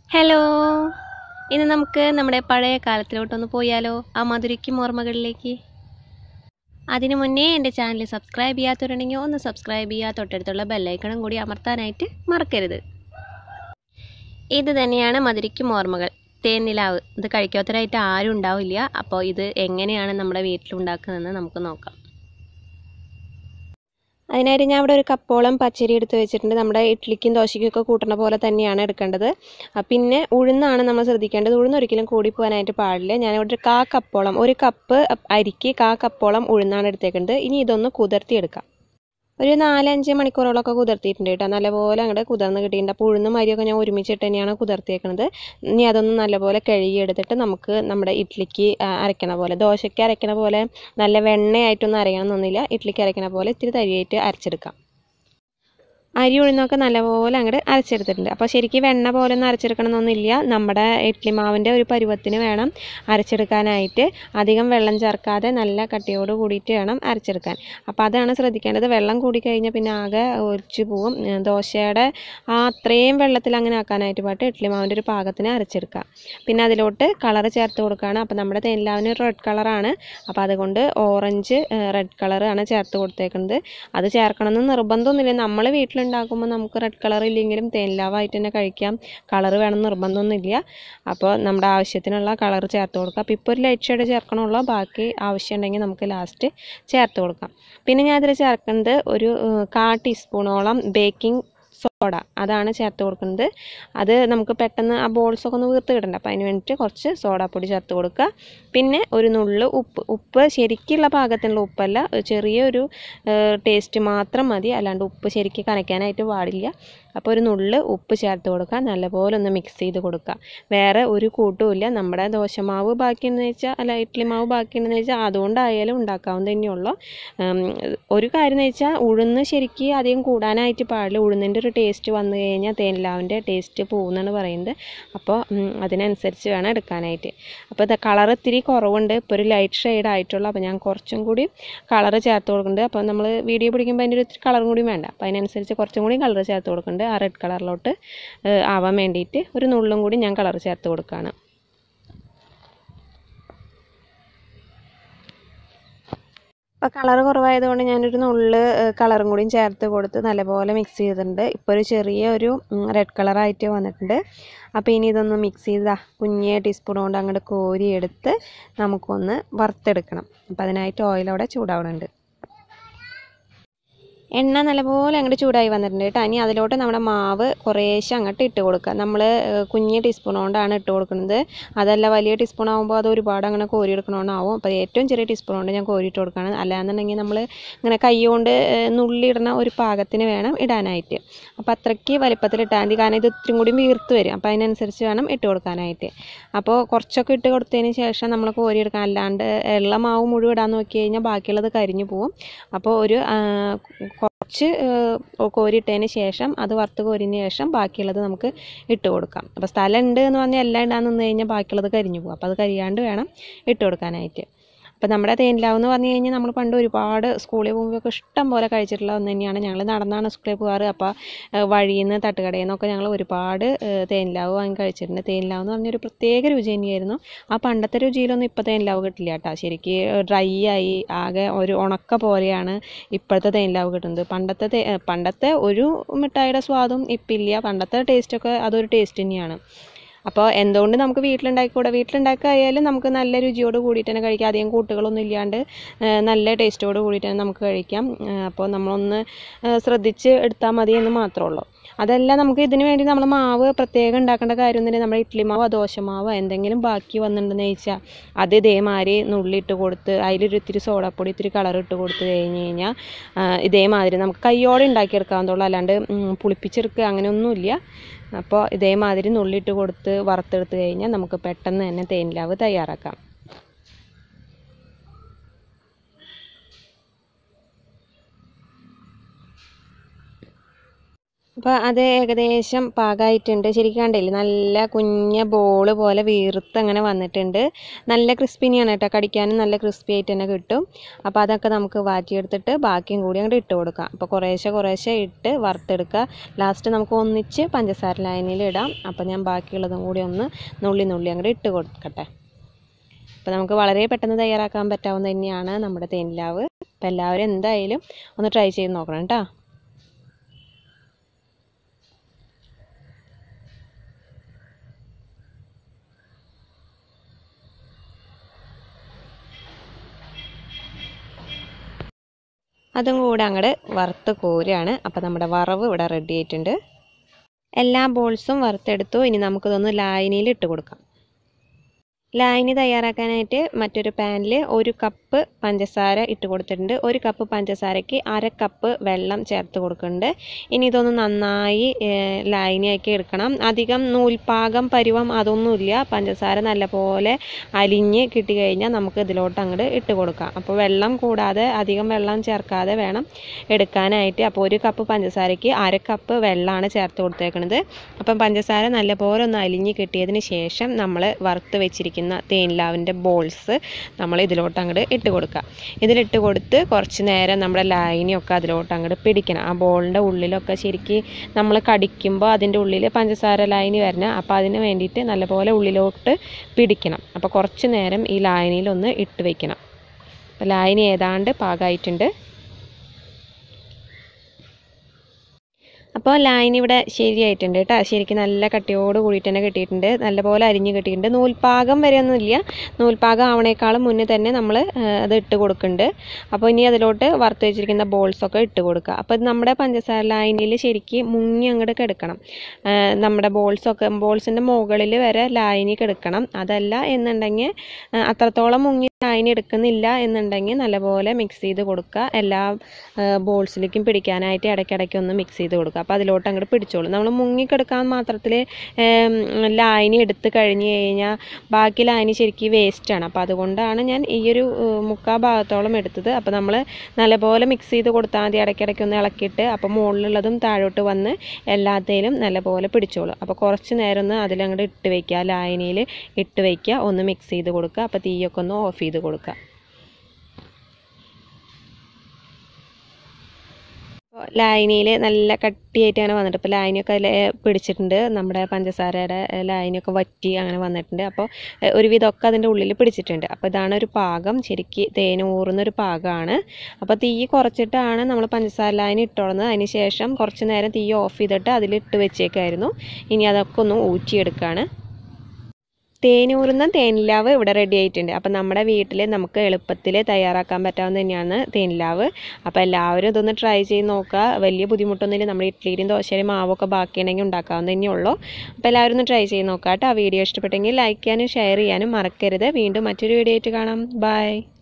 hello ഇന്ന് നമുക്ക് നമ്മുടെ പഴയ കാലത്തിലോട്ടൊന്ന് പോയാലോ ആ മധുരയ്ക്കും ഓർമ്മകളിലേക്ക് അതിനു മുന്നേ എൻ്റെ ചാനൽ സബ്സ്ക്രൈബ് ചെയ്യാത്തവരുണ്ടെങ്കിൽ ഒന്ന് സബ്സ്ക്രൈബ് ചെയ്യുക തൊട്ടടുത്തുള്ള ബെല്ലൈക്കണും കൂടി അമർത്താനായിട്ട് മറക്കരുത് ഇത് തന്നെയാണ് മധുരയ്ക്കും ഓർമ്മകൾ തേനിലാവ് ഇത് കഴിക്കാത്തവരായിട്ട് ആരും ഉണ്ടാവില്ല അപ്പോൾ ഇത് എങ്ങനെയാണ് നമ്മുടെ വീട്ടിലുണ്ടാക്കുന്നതെന്ന് നമുക്ക് നോക്കാം അതിനായിട്ട് ഞാൻ ഇവിടെ ഒരു കപ്പോളം പച്ചരി എടുത്ത് വെച്ചിട്ടുണ്ട് നമ്മുടെ ഇഡ്ഡലിക്കും ദോശയ്ക്കും ഒക്കെ കൂട്ടണ പോലെ തന്നെയാണ് എടുക്കേണ്ടത് ആ, പിന്നെ ഉഴുന്നാണ് നമ്മൾ ശ്രദ്ധിക്കേണ്ടത് ഉഴുന്ന് ഒരിക്കലും കൂടി പോകാനായിട്ട് പാടില്ല ഞാനിവിടെ ഒരു കാ കപ്പോളം ഒരു കപ്പ് അരിക്ക് കാ കപ്പോളം ഉഴുന്നാണ് എടുത്തേക്കുന്നത് ഇനി ഇതൊന്ന് കുതിർത്തി എടുക്കാം ഒരു നാലഞ്ച് മണിക്കൂറോളമൊക്കെ കുതിർത്തിയിട്ടുണ്ട് കേട്ടോ നല്ലപോലെ അങ്ങോട്ട് കുതിർന്ന് കിട്ടിയിട്ടുണ്ട് അപ്പോൾ ഉഴുന്നും അരിയൊക്കെ ഞാൻ ഒരുമിച്ചിട്ട് തന്നെയാണ് കുതിർത്തിയേക്കുന്നത് ഇനി അതൊന്ന് നല്ലപോലെ കഴുകിയെടുത്തിട്ട് നമുക്ക് നമ്മുടെ ഇഡ്ഡലിക്ക് ആ, അരയ്ക്കണ പോലെ ദോശയ്ക്ക് അരയ്ക്കണ പോലെ നല്ല വെണ്ണയായിട്ടൊന്നും അരയണമെന്നൊന്നുമില്ല ഇഡ്ഡലിക്ക് അരയ്ക്കണ പോലെ ഇത്തിരി തരിയായിട്ട് അരച്ചെടുക്കാം അരി ഉഴുന്നൊക്കെ നല്ലപോലെ അങ്ങോട്ട് അരച്ചെടുത്തിട്ടുണ്ട് അപ്പോൾ ശരിക്കും വെണ്ണ പോലെ ഒന്നും അരച്ചെടുക്കണമെന്നൊന്നുമില്ല നമ്മുടെ ഇഡ്ഡലി മാവിൻ്റെ ഒരു പരുവത്തിന് വേണം അരച്ചെടുക്കാനായിട്ട് അധികം വെള്ളം ചേർക്കാതെ നല്ല കട്ടിയോട് കൂടിയിട്ട് വേണം അരച്ചെടുക്കാൻ അപ്പോൾ അതാണ് ശ്രദ്ധിക്കേണ്ടത് വെള്ളം കൂടി കഴിഞ്ഞാൽ പിന്നെ ആകെ ഒലിച്ചു പോവും ഏഹ് ദോശയുടെ ആ അത്രയും വെള്ളത്തിൽ അങ്ങനെ ആക്കാനായിട്ട് പാട്ട് ഇഡ്ഡലി മാവിൻ്റെ ഒരു പാകത്തിന് അരച്ചെടുക്കുക പിന്നെ അതിലോട്ട് കളർ ചേർത്ത് കൊടുക്കുകയാണ് അപ്പോൾ നമ്മുടെ തേനിലാവിന് റെഡ് കളറാണ് അപ്പോൾ അതുകൊണ്ട് ഓറഞ്ച് റെഡ് കളറാണ് ചേർത്ത് കൊടുത്തേക്കുന്നത് അത് ചേർക്കണമെന്ന് നിർബന്ധമൊന്നുമില്ല നമ്മൾ വീട്ടിലുണ്ടാക്കുമ്പോൾ നമുക്ക് റെഡ് കളർ ഇല്ലെങ്കിലും തേനിലാവായിട്ട് തന്നെ കഴിക്കാം കളർ വേണം നിർബന്ധമൊന്നുമില്ല അപ്പോൾ നമ്മുടെ ആവശ്യത്തിനുള്ള കളർ ചേർത്ത് കൊടുക്കാം അപ്പോൾ ഇപ്പോൾ ഒരു ലൈറ്റ് ഷെയ്ഡ് ചേർക്കണമുള്ളൂ ബാക്കി ആവശ്യമുണ്ടെങ്കിൽ നമുക്ക് ലാസ്റ്റ് ചേർത്ത് കൊടുക്കാം പിന്നെ ഞാൻ അതിൽ ചേർക്കുന്നത് ഒരു ഏഹ്, കാ ടീസ്പൂണോളം ബേക്കിംഗ് സോഡ അതാണ് ചേർത്ത് കൊടുക്കുന്നത് അത് നമുക്ക് പെട്ടെന്ന് ആ ബോൾസ് ഒക്കെ ഒന്ന് വീർത്ത് കിട്ടണ്ട അപ്പോൾ അതിന് വേണ്ടിയിട്ട് കുറച്ച് സോഡാപ്പൊടി ചേർത്ത് കൊടുക്കുക പിന്നെ ഒരു നുള്ള് ഉപ്പ് ഉപ്പ് ശരിക്കുള്ള പാകത്തിനുള്ള ഉപ്പല്ല ഒരു ചെറിയൊരു ടേസ്റ്റ് മാത്രം മതി അല്ലാണ്ട് ഉപ്പ് ശരിക്ക് കനയ്ക്കാനായിട്ട് പാടില്ല അപ്പോൾ ഒരു നുള്ള് ഉപ്പ് ചേർത്ത് കൊടുക്കുക നല്ലപോലെ ഒന്ന് മിക്സ് ചെയ്ത് കൊടുക്കുക വേറെ ഒരു കൂട്ടുമില്ല നമ്മുടെ ദോശമാവ് ബാക്കിയുണ്ടെന്ന് വെച്ചാൽ അല്ല ഇഡ്ഡലി മാവ് ബാക്കിയുണ്ടെന്ന് വെച്ചാൽ അതുകൊണ്ടായാലും ഉണ്ടാക്കാവുന്ന തന്നെയുള്ളൂ ഉം, ഒരു കാര്യം എന്ന് വെച്ചാൽ ഉഴുന്ന് ശരിക്ക് അധികം കൂടാനായിട്ട് പാടില്ല ഉഴുന്നിൻ്റെ ഒരു ടേസ്റ്റ് വന്നു കഴിഞ്ഞാൽ തേനിലാവിൻ്റെ ടേസ്റ്റ് പോകുമെന്നാണ് പറയുന്നത് അപ്പോൾ ഉം, അതിനനുസരിച്ച് വേണം എടുക്കാനായിട്ട് അപ്പോൾ ഇത് കളർ ഇത്തിരി കുറവുണ്ട് ഇപ്പോൾ ഒരു ലൈറ്റ് ഷെയ്ഡ് ആയിട്ടുള്ളൂ അപ്പോൾ ഞാൻ കുറച്ചും കൂടി കളർ ചേർത്ത് കൊടുക്കുന്നുണ്ട് അപ്പോൾ നമ്മൾ വീഡിയോ പിടിക്കുമ്പോൾ അതിൻ്റെ ഒരു ഇത്തിരി കളറും കൂടി വേണ്ട അപ്പോൾ അതിനനുസരിച്ച് കുറച്ചും കൂടി കളർ ചേർത്ത് കൊടുക്കുന്നുണ്ട് ആ റെഡ് കളറിലോട്ട് ഏഹ്, ആവാൻ വേണ്ടിയിട്ട് ഒരു നുള്ളും കൂടി ഞാൻ കളർ ചേർത്ത് കൊടുക്കുകയാണ് അപ്പോൾ കളർ കുറവായതുകൊണ്ട് ഞാനൊരു നുള്ള് കളറും കൂടിയും ചേർത്ത് കൊടുത്ത് നല്ലപോലെ മിക്സ് ചെയ്തിട്ടുണ്ട് ഇപ്പോൾ ഒരു ചെറിയ ഒരു റെഡ് കളറായിട്ട് വന്നിട്ടുണ്ട് അപ്പോൾ ഇനി ഇതൊന്ന് മിക്സ് ചെയ്താ കുഞ്ഞേ ടീസ്പൂൺ കൊണ്ട് അങ്ങോട്ട് കോരിയെടുത്ത് നമുക്കൊന്ന് വറുത്തെടുക്കണം അപ്പോൾ അതിനായിട്ട് ഓയിൽ അവിടെ ചൂടാവുന്നുണ്ട് എണ്ണ നല്ലപോലെ അങ്ങോട്ട് ചൂടായി വന്നിട്ടുണ്ട് കേട്ടോ ഇനി അതിലോട്ട് നമ്മുടെ മാവ് കുറേശ്ശെ അങ്ങോട്ട് ഇട്ട് കൊടുക്കുക നമ്മൾ കുഞ്ഞ് ടീസ്പൂൺ കൊണ്ടാണ് ഇട്ട് കൊടുക്കുന്നത് അതല്ല വലിയ ടീസ്പൂൺ ആകുമ്പോൾ അത് ഒരുപാട് അങ്ങനെ കോരി എടുക്കണമെന്നാവും അപ്പോൾ ഏറ്റവും ചെറിയ ടീസ്പൂൺ കൊണ്ട് ഞാൻ കോരി ഇട്ട് കൊടുക്കുകയാണ് അല്ലാന്നുണ്ടെങ്കിൽ നമ്മൾ ഇങ്ങനെ കൈ കൊണ്ട് ഏഹ്, നുള്ളിയിടണ ഒരു പാകത്തിന് വേണം ഇടാനായിട്ട് അപ്പോൾ അത്രയ്ക്ക് വലിപ്പത്തിൽ ഇട്ടാൽ മതി കാരണം ഇത് ഇത്തിരി കൂടി വീർത്ത് വരും അപ്പോൾ അതിനനുസരിച്ച് വേണം ഇട്ട് കൊടുക്കാനായിട്ട് അപ്പോൾ കുറച്ചൊക്കെ ഇട്ട് കൊടുത്തതിന് ശേഷം നമ്മൾ കോരി എടുക്കാം അല്ലാണ്ട് ഉള്ള മാവ് മുഴുവൻ ഇടാൻ നോക്കി കഴിഞ്ഞാൽ ബാക്കിയുള്ളത് കരിഞ്ഞു പോകും അപ്പോൾ ഒരു ആ, കുറച്ച് ഏഹ്, കോരിയിട്ടതിന് ശേഷം അത് വറുത്ത് കോരിയതിന് ശേഷം ബാക്കിയുള്ളത് നമുക്ക് ഇട്ട് കൊടുക്കാം അപ്പോൾ സ്ഥലം ഉണ്ട് എന്ന് പറഞ്ഞാൽ എല്ലാം ഇടാൻ നിന്ന് കഴിഞ്ഞാൽ ബാക്കിയുള്ളത് കരിഞ്ഞു പോകും അപ്പോൾ അത് കരിയാണ്ട് വേണം ഇട്ട് കൊടുക്കാനായിട്ട് അപ്പോൾ നമ്മുടെ തേനിലാവ് എന്ന് പറഞ്ഞു കഴിഞ്ഞാൽ നമ്മൾ പണ്ട് ഒരുപാട് സ്കൂളിൽ പോകുമ്പോഴൊക്കെ ഇഷ്ടം പോലെ കഴിച്ചിട്ടുള്ള ഒന്ന് തന്നെയാണ് ഞങ്ങൾ നടന്നാണ് സ്കൂളിൽ പോകാറ് അപ്പോൾ ഏഹ്, വഴിയിൽ നിന്ന് തട്ടുകടയിൽ നിന്നൊക്കെ ഞങ്ങൾ ഒരുപാട് ഏഹ്, തേനിലാവ് വാങ്ങി കഴിച്ചിട്ടുണ്ട് തേനിലാവ് എന്ന് പറഞ്ഞൊരു പ്രത്യേക രുചി തന്നെയായിരുന്നു ആ പണ്ടത്തെ രുചിയിലൊന്നും ഇപ്പോൾ തേനിലാവ് കിട്ടില്ല കേട്ടോ ശരിക്ക് ഡ്രൈ ആയി ആകെ ഒരു ഉണക്ക പോലെയാണ് ഇപ്പോഴത്തെ തേനിലാവ് കിട്ടുന്നത് പണ്ടത്തെ തേ ഏഹ്, പണ്ടത്തെ ഒരു മിഠായിയുടെ സ്വാദും ഇപ്പം ഇല്ല പണ്ടത്തെ ടേസ്റ്റൊക്കെ അതൊരു ടേസ്റ്റ് തന്നെയാണ് അപ്പോൾ എന്തുകൊണ്ട് നമുക്ക് വീട്ടിലുണ്ടാക്കിക്കൂടെ വീട്ടിലുണ്ടാക്കിയായാലും നമുക്ക് നല്ല രുചിയോട് കൂടിയിട്ട് തന്നെ കഴിക്കാം അധികം കൂട്ടുകളൊന്നും ഇല്ലാണ്ട് ഏഹ്, നല്ല ടേസ്റ്റോട് കൂടിയിട്ട് തന്നെ നമുക്ക് കഴിക്കാം ഏഹ്, അപ്പോൾ നമ്മളൊന്ന് ഏഹ്, ശ്രദ്ധിച്ച് എടുത്താൽ മതി എന്ന് മാത്രമേ ഉള്ളൂ അതല്ല നമുക്ക് ഇതിന് വേണ്ടി നമ്മൾ മാവ് പ്രത്യേകം ഉണ്ടാക്കേണ്ട കാര്യമൊന്നുമില്ല നമ്മുടെ ഇഡ്ഡലി മാവോ ദോശമാവോ എന്തെങ്കിലും ബാക്കി വന്നിട്ടുണ്ടെന്ന് വെച്ചാൽ അത് ഇതേമാതിരി നുള്ളിയിട്ട് കൊടുത്ത് അതിലൊരു ഇത്തിരി സോഡാപ്പൊടി ഇത്തിരി കളർ ഇട്ട് കൊടുത്ത് കഴിഞ്ഞ് കഴിഞ്ഞാൽ ഇതേമാതിരി നമുക്ക് കയ്യോടെ ഉണ്ടാക്കിയെടുക്കാവുന്നതുള്ളൂ അല്ലാണ്ട് ഉം, പുളിപ്പിച്ചെടുക്കുക അങ്ങനെയൊന്നുമില്ല അപ്പോൾ ഇതേമാതിരി നുള്ളിയിട്ട് കൊടുത്ത് വറുത്തെടുത്ത് കഴിഞ്ഞാൽ നമുക്ക് പെട്ടെന്ന് തന്നെ തേനിലാവ് തയ്യാറാക്കാം അപ്പോൾ അത് ഏകദേശം പാകമായിട്ടുണ്ട് ശരിക്കും കണ്ടില്ലേ നല്ല കുഞ്ഞ ബോള് പോലെ വീർത്ത് അങ്ങനെ വന്നിട്ടുണ്ട് നല്ല ക്രിസ്പിനെയാണ് കേട്ടോ കടിക്കാനും നല്ല ക്രിസ്പി ആയിട്ട് തന്നെ കിട്ടും അപ്പോൾ അതൊക്കെ നമുക്ക് വാറ്റിയെടുത്തിട്ട് ബാക്കിയും കൂടി അങ്ങോട്ട് ഇട്ട് കൊടുക്കാം അപ്പോൾ കുറേശ്ശെ കുറേശ്ശെ ഇട്ട് വറുത്തെടുക്കുക ലാസ്റ്റ് നമുക്ക് ഒന്നിച്ച് പഞ്ചസാര ലായനിയിൽ ഇടാം അപ്പോൾ ഞാൻ ബാക്കിയുള്ളതും കൂടി ഒന്ന് നുള്ളി നുള്ളി അങ്ങോട്ട് ഇട്ട് കൊടുക്കട്ടെ അപ്പോൾ നമുക്ക് വളരെ പെട്ടെന്ന് തയ്യാറാക്കാൻ പറ്റാവുന്ന തന്നെയാണ് നമ്മുടെ തേനിലാവ് അപ്പോൾ എല്ലാവരും എന്തായാലും ഒന്ന് ട്രൈ ചെയ്ത് നോക്കണം കേട്ടോ അതും കൂടെ അങ്ങോട്ട് വറുത്ത് കോരുകയാണ് അപ്പോൾ നമ്മുടെ വറവ് ഇവിടെ റെഡി ആയിട്ടുണ്ട് എല്ലാ ബോൾസും വറുത്തെടുത്തു ഇനി നമുക്കിതൊന്ന് ലായനിയിൽ ഇട്ട് കൊടുക്കാം ലായനി തയ്യാറാക്കാനായിട്ട് മറ്റൊരു പാനിൽ ഒരു കപ്പ് പഞ്ചസാര ഇട്ട് കൊടുത്തിട്ടുണ്ട് ഒരു കപ്പ് പഞ്ചസാരയ്ക്ക് അര കപ്പ് വെള്ളം ചേർത്ത് കൊടുക്കുന്നുണ്ട് ഇനി ഇതൊന്ന് നന്നായി ലായനിയാക്കി എടുക്കണം അധികം നൂൽപാകം പരുവം അതൊന്നുമില്ല പഞ്ചസാര നല്ലപോലെ അലിഞ്ഞ് കിട്ടിക്കഴിഞ്ഞാൽ നമുക്ക് ഇതിലോട്ട് അങ്ങോട്ട് ഇട്ട് കൊടുക്കാം അപ്പോൾ വെള്ളം കൂടാതെ അധികം വെള്ളം ചേർക്കാതെ വേണം എടുക്കാനായിട്ട് അപ്പോൾ ഒരു കപ്പ് പഞ്ചസാരയ്ക്ക് അര കപ്പ് വെള്ളമാണ് ചേർത്ത് കൊടുത്തേക്കുന്നത് അപ്പം പഞ്ചസാര നല്ലപോലെ ഒന്ന് അലിഞ്ഞ് കിട്ടിയതിന് ശേഷം നമ്മൾ വറുത്ത് വെച്ചിരിക്കുന്ന തേനിലാവിൻ്റെ ബോൾസ് നമ്മൾ ഇതിലോട്ട് അങ്ങോട്ട് ഇട്ട് കൊടുക്കുക ഇതിലിട്ട് കൊടുത്ത് കുറച്ച് നേരം നമ്മുടെ ലൈനിയൊക്കെ അതിലോട്ട് അങ്ങോട്ട് പിടിക്കണം ആ ബോളിൻ്റെ ഉള്ളിലൊക്കെ ശരിക്ക് നമ്മൾ കടിക്കുമ്പോൾ അതിൻ്റെ ഉള്ളിൽ പഞ്ചസാര ലൈനി വരണം അപ്പോൾ അതിന് വേണ്ടിയിട്ട് നല്ലപോലെ ഉള്ളിലോട്ട് പിടിക്കണം അപ്പോൾ കുറച്ച് നേരം ഈ ലായനിയിലൊന്ന് ഇട്ട് വെക്കണം അപ്പോൾ ലായനി ഏതാണ്ട് പാകമായിട്ടുണ്ട് അപ്പോൾ ലൈൻ ഇവിടെ ശരിയായിട്ടുണ്ട് കേട്ടോ ശരിക്കും നല്ല കട്ടിയോട് കൂടിയിട്ട് തന്നെ കിട്ടിയിട്ടുണ്ട് നല്ലപോലെ അരിഞ്ഞ് കിട്ടിയിട്ടുണ്ട് നൂൽപാകം വരെയൊന്നുമില്ല നൂൽപാകം ആവണേക്കാളും മുന്നേ തന്നെ നമ്മൾ അത് ഇട്ട് കൊടുക്കുന്നുണ്ട് അപ്പോൾ ഇനി അതിലോട്ട് വറുത്ത് വെച്ചിരിക്കുന്ന ബോൾസൊക്കെ ഇട്ട് കൊടുക്കുക അപ്പോൾ നമ്മുടെ പഞ്ചസാര ലൈനിൽ ശരിക്കും മുങ്ങി അങ്ങോട്ട് കിടക്കണം നമ്മുടെ ബോൾസൊക്കെ ബോൾസിൻ്റെ മുകളിൽ വരെ ലൈനി കിടക്കണം അതല്ല എന്നുണ്ടെങ്കിൽ അത്രത്തോളം മുങ്ങി ലൈനി എടുക്കുന്നില്ല എന്നുണ്ടെങ്കിൽ നല്ലപോലെ മിക്സ് ചെയ്ത് കൊടുക്കുക എല്ലാ ബോൾസിലേക്കും പിടിക്കാനായിട്ട് ഇടയ്ക്കിടയ്ക്ക് ഒന്ന് മിക്സ് ചെയ്ത് കൊടുക്കുക അപ്പോൾ അതിലോട്ട് അങ്ങോട്ട് പിടിച്ചോളും നമ്മൾ മുങ്ങിക്കെടുക്കാൻ മാത്രത്തിൽ ലായനി എടുത്ത് കഴിഞ്ഞ് കഴിഞ്ഞാൽ ബാക്കി ലായനി ശരിക്കും വേസ്റ്റാണ് അപ്പോൾ അതുകൊണ്ടാണ് ഞാൻ ഈ ഒരു മുക്കാ ഭാഗത്തോളം എടുത്തത് അപ്പോൾ നമ്മൾ നല്ലപോലെ മിക്സ് ചെയ്ത് കൊടുത്താൽ മതി ഇടയ്ക്കിടയ്ക്ക് ഒന്ന് ഇളക്കിയിട്ട് അപ്പോൾ മുകളിലുള്ളതും താഴോട്ട് വന്ന് എല്ലാത്തേലും നല്ലപോലെ പിടിച്ചോളും അപ്പോൾ കുറച്ച് നേരം ഒന്ന് അതിലങ്ങോട്ട് ഇട്ട് വയ്ക്കുക ലായനിയിൽ ഇട്ട് വയ്ക്കുക ഒന്ന് മിക്സ് ചെയ്ത് കൊടുക്കുക അപ്പോൾ തീയൊക്കെ ഒന്ന് ഓഫ് ചെയ്ത് കൊടുക്കുക ലായനിയിൽ നല്ല കട്ടിയായിട്ട് അങ്ങനെ വന്നിട്ട് ഇപ്പോൾ ലായനിയൊക്കെ അതിൽ പിടിച്ചിട്ടുണ്ട് നമ്മുടെ പഞ്ചസാരയുടെ ലായനിയൊക്കെ വറ്റി അങ്ങനെ വന്നിട്ടുണ്ട് അപ്പോൾ ഒരുവിധമൊക്കെ അതിൻ്റെ ഉള്ളിൽ പിടിച്ചിട്ടുണ്ട് അപ്പോൾ ഇതാണ് ഒരു പാകം ശരിക്ക് തേൻ ഊറുന്ന ഒരു പാകമാണ് അപ്പോൾ തീ കുറച്ചിട്ടാണ് നമ്മൾ പഞ്ചസാര ലായനി ഇട്ടുള്ളത് അതിന് ശേഷം കുറച്ച് നേരം തീ ഓഫ് ചെയ്തിട്ട് അതിലിട്ട് വെച്ചേക്കായിരുന്നു ഇനി അതൊക്കെ ഒന്ന് ഊറ്റിയെടുക്കുകയാണ് തേനൂറുന്ന തേനിലാവ് ഇവിടെ റെഡി ആയിട്ടുണ്ട് അപ്പം നമ്മുടെ വീട്ടിൽ നമുക്ക് എളുപ്പത്തിൽ തയ്യാറാക്കാൻ പറ്റാവുന്ന തന്നെയാണ് തേനിലാവ് അപ്പോൾ എല്ലാവരും ഇതൊന്ന് ട്രൈ ചെയ്ത് നോക്കുക വലിയ ബുദ്ധിമുട്ടൊന്നുമില്ല നമ്മുടെ ഇഡ്ഡലിയും ദോശയും മാവൊക്കെ ബാക്കിയുണ്ടെങ്കിൽ ഉണ്ടാക്കാവുന്ന തന്നെയുള്ളൂ അപ്പോൾ എല്ലാവരും ഒന്ന് ട്രൈ ചെയ്ത് നോക്കാം കേട്ടോ ആ വീഡിയോ ഇഷ്ടപ്പെട്ടെങ്കിൽ ലൈക്ക് ചെയ്യാനും ഷെയർ ചെയ്യാനും മറക്കരുത് വീണ്ടും മറ്റൊരു വീഡിയോ ആയിട്ട് കാണാം ബൈ